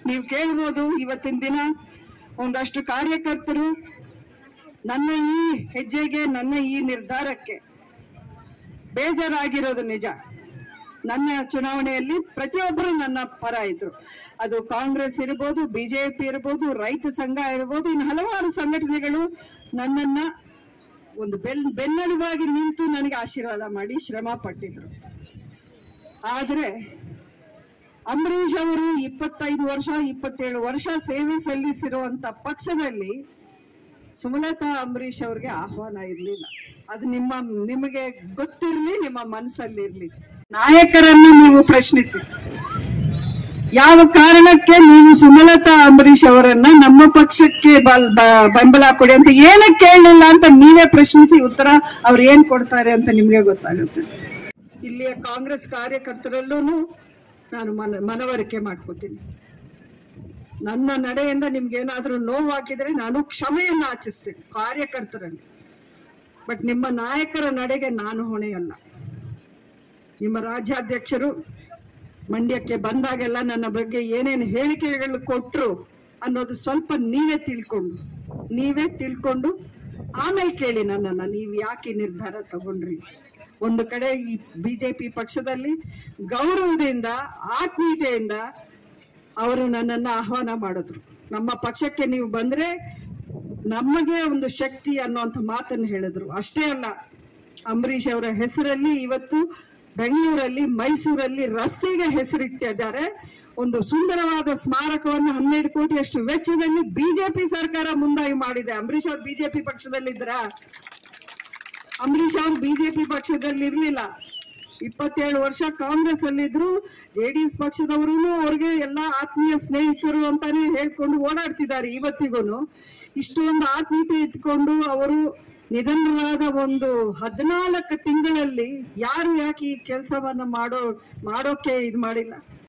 ನೀವು ಕೇಳ್ಬೋದು ಇವತ್ತಿನ ದಿನ ಒಂದಷ್ಟು ಕಾರ್ಯಕರ್ತರು ನನ್ನ ಈ ಹೆಜ್ಜೆಗೆ ನನ್ನ ಈ ನಿರ್ಧಾರಕ್ಕೆ ಬೇಜಾರಾಗಿರೋದು ನಿಜ ನನ್ನ ಚುನಾವಣೆಯಲ್ಲಿ ಪ್ರತಿಯೊಬ್ಬರು ನನ್ನ ಪರ ಇದ್ರು ಅದು ಕಾಂಗ್ರೆಸ್ ಇರ್ಬೋದು ಬಿಜೆಪಿ ಇರ್ಬೋದು ರೈತ ಸಂಘ ಇರ್ಬೋದು ಇನ್ನು ಹಲವಾರು ಸಂಘಟನೆಗಳು ನನ್ನನ್ನ ಒಂದು ಬೆನ್ ಬೆನ್ನೆಲುಬಾಗಿ ನಿಂತು ನನಗೆ ಆಶೀರ್ವಾದ ಮಾಡಿ ಶ್ರಮ ಪಟ್ಟಿದ್ರು ಆದ್ರೆ ಅಂಬರೀಷ್ ಅವರು ಇಪ್ಪತ್ತೈದು ವರ್ಷ ಇಪ್ಪತ್ತೇಳು ವರ್ಷ ಸೇವೆ ಸಲ್ಲಿಸಿರುವಂತ ಪಕ್ಷದಲ್ಲಿ ಸುಮಲತಾ ಅಂಬರೀಷ್ ಅವ್ರಿಗೆ ಆಹ್ವಾನ ಇರ್ಲಿಲ್ಲ ಅದು ನಿಮ್ಮ ನಿಮಗೆ ಗೊತ್ತಿರ್ಲಿ ನಿಮ್ಮ ಮನಸ್ಸಲ್ಲಿ ಇರ್ಲಿ ನಾಯಕರನ್ನು ನೀವು ಪ್ರಶ್ನಿಸಿ ಯಾವ ಕಾರಣಕ್ಕೆ ನೀವು ಸುಮಲತಾ ಅಂಬರೀಷ್ ಅವರನ್ನ ನಮ್ಮ ಪಕ್ಷಕ್ಕೆ ಬಲ್- ಬ- ಬೆಂಬಲ ಕೊಡಿ ಅಂತ ಏನಕ್ಕೆ ಕೇಳಲಿಲ್ಲ ಅಂತ ನೀವೇ ಪ್ರಶ್ನಿಸಿ ಉತ್ತರ ಅವ್ರು ಏನ್ ಕೊಡ್ತಾರೆ ಅಂತ ನಿಮ್ಗೆ ಗೊತ್ತಾಗುತ್ತೆ ಇಲ್ಲಿಯ ಕಾಂಗ್ರೆಸ್ ಕಾರ್ಯಕರ್ತರಲ್ಲೂ ನಾನು ಮನ ಮನವರಿಕೆ ಮಾಡ್ಕೋತೀನಿ ನನ್ನ ನಡೆಯಿಂದ ನಿಮ್ಗೆ ಏನಾದ್ರೂ ನೋವಾಗಿದ್ರೆ ನಾನು ಕ್ಷಮೆಯನ್ನ ಆಚಿಸ್ತೀನಿ ಕಾರ್ಯಕರ್ತರಲ್ಲಿ ಬಟ್ ನಿಮ್ಮ ನಾಯಕರ ನಡೆಗೆ ನಾನು ಹೊಣೆಯಲ್ಲ ನಿಮ್ಮ ರಾಜ್ಯಾಧ್ಯಕ್ಷರು ಮಂಡ್ಯಕ್ಕೆ ಬಂದಾಗೆಲ್ಲ ನನ್ನ ಬಗ್ಗೆ ಏನೇನು ಹೇಳಿಕೆಗಳು ಕೊಟ್ರು ಅನ್ನೋದು ಸ್ವಲ್ಪ ನೀವೇ ತಿಳ್ಕೊಂಡು ನೀವೇ ತಿಳ್ಕೊಂಡು ಆಮೇಲೆ ಕೇಳಿ ನನ್ನನ್ನ ನೀವು ಯಾಕೆ ಈ ನಿರ್ಧಾರ ತಗೊಂಡ್ರಿ ಒಂದು ಕಡೆ ಈ ಬಿಜೆಪಿ ಪಕ್ಷದಲ್ಲಿ ಗೌರವದಿಂದ ಆತ್ಮೀಯತೆಯಿಂದ ಅವರು ನನ್ನನ್ನ ಆಹ್ವಾನ ಮಾಡಿದ್ರು ನಮ್ಮ ಪಕ್ಷಕ್ಕೆ ನೀವು ಬಂದ್ರೆ ನಮಗೆ ಒಂದು ಶಕ್ತಿ ಅನ್ನುವಂಥ ಮಾತನ್ನು ಹೇಳಿದ್ರು ಅಷ್ಟೇ ಅಲ್ಲ ಅಂಬರೀಷ್ ಅವರ ಹೆಸರಲ್ಲಿ ಇವತ್ತು ಬೆಂಗಳೂರಲ್ಲಿ ಮೈಸೂರಲ್ಲಿ ರಸ್ತೆಗೆ ಹೆಸರಿಟ್ಟಿದ್ದಾರೆ ಒಂದು ಸುಂದರವಾದ ಸ್ಮಾರಕವನ್ನು ಹನ್ನೆರಡು ಕೋಟಿಯಷ್ಟು ವೆಚ್ಚದಲ್ಲಿ ಬಿಜೆಪಿ ಸರ್ಕಾರ ಮುಂದಾಗಿ ಮಾಡಿದೆ ಅಂಬರೀಷ್ ಅವರು ಬಿಜೆಪಿ ಪಕ್ಷದಲ್ಲಿದ್ರ ಅಂಬರೀಷ್ ಅವರು ಬಿಜೆಪಿ ಪಕ್ಷದಲ್ಲಿ ಇರ್ಲಿಲ್ಲ ಇಪ್ಪತ್ತೇಳು ವರ್ಷ ಕಾಂಗ್ರೆಸ್ ಅಲ್ಲಿದ್ರು ಜೆಡಿಎಸ್ ಪಕ್ಷದವರು ಅವ್ರಿಗೆ ಎಲ್ಲ ಆತ್ಮೀಯ ಸ್ನೇಹಿತರು ಅಂತಾನೆ ಹೇಳ್ಕೊಂಡು ಓಡಾಡ್ತಿದ್ದಾರೆ ಇವತ್ತಿಗೂ ಇಷ್ಟೊಂದು ಆತ್ಮೀಯತೆ ಇಟ್ಕೊಂಡು ಅವರು ನಿಧನರಾದ ಒಂದು ಹದಿನಾಲ್ಕು ತಿಂಗಳಲ್ಲಿ ಯಾರು ಯಾಕೆ ಈ ಕೆಲಸವನ್ನ ಮಾಡೋ ಮಾಡೋಕೆ ಇದು ಮಾಡಿಲ್ಲ